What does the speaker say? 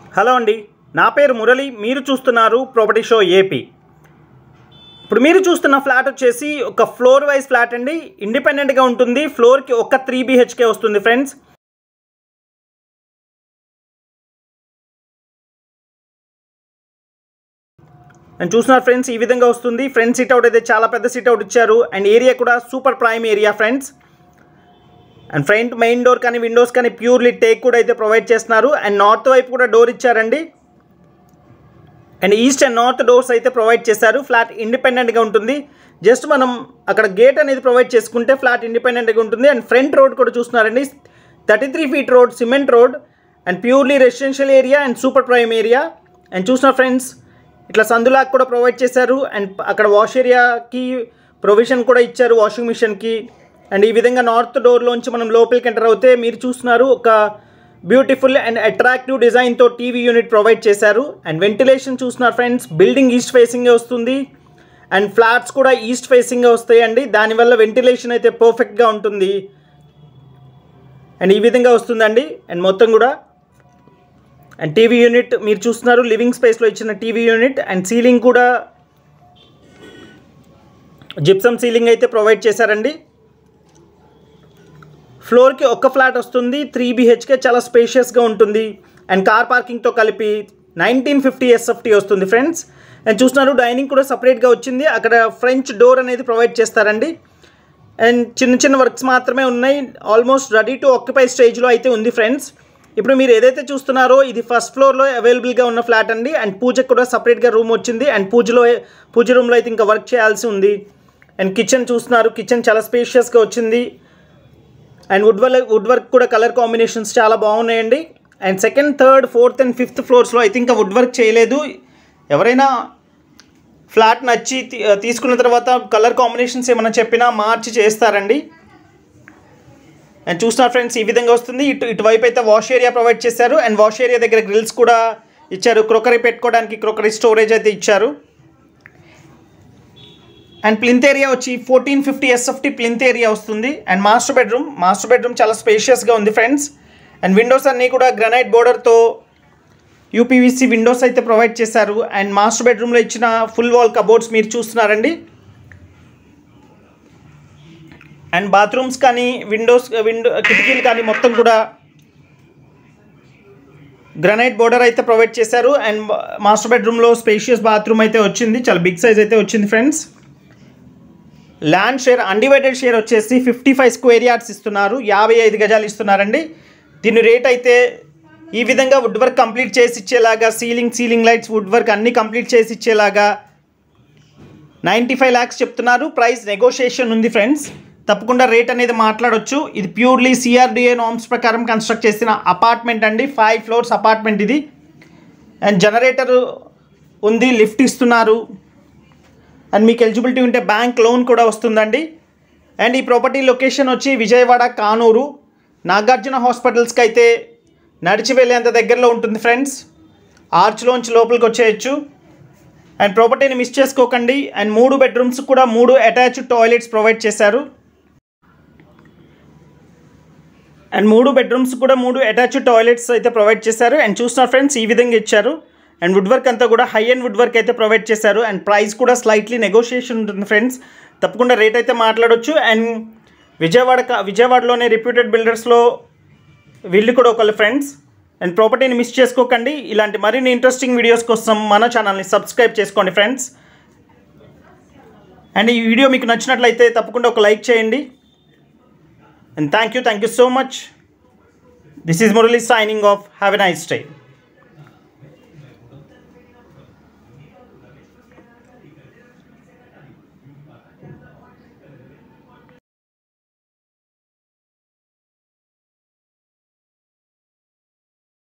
Hello అండి నా పేరు మురళి మీరు చూస్తున్నారు ప్రాపర్టీ షో ఏపీ ఇప్పుడు మీరు చూస్తున్న ఫ్లాట్ వచ్చేసి ఒక ఫ్లోర్ వైజ్ ఫ్లాట్ అండి ఇండిపెండెంట్గా ఉంటుంది ఫ్లోర్కి ఒక త్రీ బీహెచ్కే వస్తుంది ఫ్రెండ్స్ అండ్ చూస్తున్నారు ఫ్రెండ్స్ ఈ విధంగా వస్తుంది ఫ్రంట్ సిట్ అవుట్ అయితే చాలా పెద్ద సిట్ అవుట్ ఇచ్చారు అండ్ ఏరియా కూడా super prime area friends and front main door కానీ విండోస్ కానీ ప్యూర్లీ టేక్ కూడా అయితే ప్రొవైడ్ చేస్తున్నారు అండ్ నార్త్ వైపు కూడా డోర్ ఇచ్చారండి and east and north doors అయితే ప్రొవైడ్ చేశారు ఫ్లాట్ ఇండిపెండెంట్గా ఉంటుంది జస్ట్ మనం అక్కడ గేట్ అనేది ప్రొవైడ్ చేసుకుంటే ఫ్లాట్ ఇండిపెండెంట్గా ఉంటుంది అండ్ ఫ్రంట్ రోడ్ కూడా చూస్తున్నారండి thirty three feet road cement road and purely residential area and super prime area and చూసిన ఫ్రెండ్స్ ఇట్లా సందులాక్ కూడా ప్రొవైడ్ చేశారు అండ్ అక్కడ వాష్ ఏరియాకి ప్రొవిజన్ కూడా ఇచ్చారు వాషింగ్ మిషన్కి అండ్ ఈ విధంగా నార్త్ డోర్లోంచి మనం లోపలికి ఎంటర్ అవుతే మీరు చూస్తున్నారు ఒక బ్యూటిఫుల్ అండ్ అట్రాక్టివ్ డిజైన్తో టీవీ యూనిట్ ప్రొవైడ్ చేశారు అండ్ వెంటిలేషన్ చూస్తున్నారు ఫ్రెండ్స్ బిల్డింగ్ ఈస్ట్ ఫేసింగే వస్తుంది అండ్ ఫ్లాట్స్ కూడా ఈస్ట్ ఫేసింగ్గా వస్తాయండి దానివల్ల వెంటిలేషన్ అయితే పర్ఫెక్ట్గా ఉంటుంది అండ్ ఈ విధంగా వస్తుందండి అండ్ మొత్తం కూడా అండ్ టీవీ యూనిట్ మీరు చూస్తున్నారు లివింగ్ స్పేస్లో ఇచ్చిన టీవీ యూనిట్ అండ్ సీలింగ్ కూడా జిప్సమ్ సీలింగ్ అయితే ప్రొవైడ్ చేశారండి ఫ్లోర్కి ఒక్క ఫ్లాట్ వస్తుంది త్రీ బీహెచ్కే చాలా స్పేషియస్గా ఉంటుంది అండ్ కార్ పార్కింగ్తో కలిపి నైన్టీన్ ఫిఫ్టీ ఎస్ఎఫ్టీ వస్తుంది ఫ్రెండ్స్ అండ్ చూస్తున్నారు డైనింగ్ కూడా సపరేట్గా వచ్చింది అక్కడ ఫ్రెంచ్ డోర్ అనేది ప్రొవైడ్ చేస్తారండి అండ్ చిన్న చిన్న వర్క్స్ మాత్రమే ఉన్నాయి ఆల్మోస్ట్ రెడీ టు ఆక్యుపై స్టేజ్లో అయితే ఉంది ఫ్రెండ్స్ ఇప్పుడు మీరు ఏదైతే చూస్తున్నారో ఇది ఫస్ట్ ఫ్లోర్లో అవైలబుల్గా ఉన్న ఫ్లాట్ అండి అండ్ పూజకు కూడా సపరేట్గా రూమ్ వచ్చింది అండ్ పూజలో పూజ రూమ్లో అయితే ఇంకా వర్క్ చేయాల్సి ఉంది అండ్ కిచెన్ చూస్తున్నారు కిచెన్ చాలా స్పేషియస్గా వచ్చింది and wood work wood work కూడా కలర్ కాంబినేషన్స్ చాలా బాగున్నాయండి and second third fourth and fifth ఫ్లోర్స్లో అయితే ఇంకా వుడ్ వర్క్ చేయలేదు ఎవరైనా ఫ్లాట్ నచ్చి తీ- తీసుకున్న తర్వాత కలర్ కాంబినేషన్స్ ఏమైనా చెప్పినా మార్చి చేస్తారండి అండ్ చూస్తున్నారు ఫ్రెండ్స్ ఈ విధంగా వస్తుంది ఇటు ఇటువైపు అయితే వాష్ ఏరియా ప్రొవైడ్ చేశారు అండ్ వాష్ ఏరియా దగ్గర గ్రిల్స్ కూడా ఇచ్చారు క్రొకరీ పెట్టుకోవడానికి క్రొకరీ స్టోరేజ్ అయితే ఇచ్చారు అండ్ ప్లింత్ ఏరియా వచ్చి fourteen fifty SFT plinth area వస్తుంది and master bedroom master bedroom చాలా స్పేషియస్గా ఉంది ఫ్రెండ్స్ అండ్ విండోస్ అన్నీ కూడా గ్రనైట్ బోర్డర్తో యూపీవీసీ విండోస్ అయితే ప్రొవైడ్ చేశారు అండ్ మాస్టర్ బెడ్రూమ్లో ఇచ్చిన ఫుల్ వాల్ కబోర్డ్స్ మీరు చూస్తున్నారండి అండ్ బాత్రూమ్స్ కానీ విండోస్ విండో కిటికీలు కానీ మొత్తం కూడా గ్రనైట్ బోర్డర్ అయితే ప్రొవైడ్ చేశారు అండ్ మాస్టర్ బెడ్రూమ్లో స్పేషియస్ బాత్రూమ్ అయితే వచ్చింది చాలా బిగ్ సైజ్ అయితే వచ్చింది friends land share undivided share వచ్చేసి ఫిఫ్టీ ఫైవ్ స్క్వేర్ యార్డ్స్ ఇస్తున్నారు యాభై ఐదు గజాలు ఇస్తున్నారండి దీని రేట్ అయితే ఈ విధంగా వుడ్ వర్క్ కంప్లీట్ చేసి ఇచ్చేలాగా ceiling ceiling lights wood work అన్నీ కంప్లీట్ చేసి ఇచ్చేలాగా నైంటీ ఫైవ్ ల్యాక్స్ చెప్తున్నారు ప్రైస్ నెగోషియేషన్ ఉంది ఫ్రెండ్స్ తప్పకుండా రేట్ అనేది మాట్లాడొచ్చు ఇది ప్యూర్లీ సిఆర్డిఏ నామ్స్ ప్రకారం కన్స్ట్రక్ట్ చేసిన అపార్ట్మెంట్ అండి ఫైవ్ ఫ్లోర్స్ అపార్ట్మెంట్ ఇది అండ్ జనరేటర్ ఉంది లిఫ్ట్ ఇస్తున్నారు అండ్ మీకు ఎలిజిబిలిటీ ఉంటే బ్యాంక్ లోన్ కూడా వస్తుందండి అండ్ ఈ ప్రాపర్టీ లొకేషన్ వచ్చి విజయవాడ కానూరు నాగార్జున హాస్పిటల్స్కి అయితే నడిచి వెళ్ళేంత దగ్గరలో ఉంటుంది ఫ్రెండ్స్ ఆర్చ్లోంచి లోపలికి వచ్చేయచ్చు అండ్ ప్రాపర్టీని మిస్ చేసుకోకండి అండ్ మూడు బెడ్రూమ్స్ కూడా మూడు అటాచ్డ్ టాయిలెట్స్ ప్రొవైడ్ చేశారు అండ్ మూడు బెడ్రూమ్స్ కూడా మూడు అటాచ్డ్ టాయిలెట్స్ అయితే ప్రొవైడ్ చేశారు అండ్ చూస్తున్నారు ఫ్రెండ్స్ ఈ విధంగా ఇచ్చారు అండ్ వుడ్ వర్క్ అంతా కూడా హై అండ్ వుడ్ వర్క్ అయితే ప్రొవైడ్ చేశారు అండ్ ప్రైస్ కూడా స్లైట్లీ నెగోషియేషన్ ఉంటుంది ఫ్రెండ్స్ తప్పకుండా రేట్ అయితే మాట్లాడొచ్చు అండ్ విజయవాడ క- విజయవాడలోనే రిప్యూటెడ్ బిల్డర్స్లో వీళ్ళు కూడా ఒకళ్ళు ఫ్రెండ్స్ అండ్ ప్రాపర్టీని మిస్ చేసుకోకండి ఇలాంటి మరిన్ని ఇంట్రెస్టింగ్ వీడియోస్ కోసం మన ఛానల్ని సబ్స్క్రైబ్ చేసుకోండి ఫ్రెండ్స్ అండ్ ఈ వీడియో మీకు నచ్చినట్లయితే తప్పకుండా ఒక లైక్ చేయండి And thank you, thank you so much. This is Murali signing off. Have a nice day.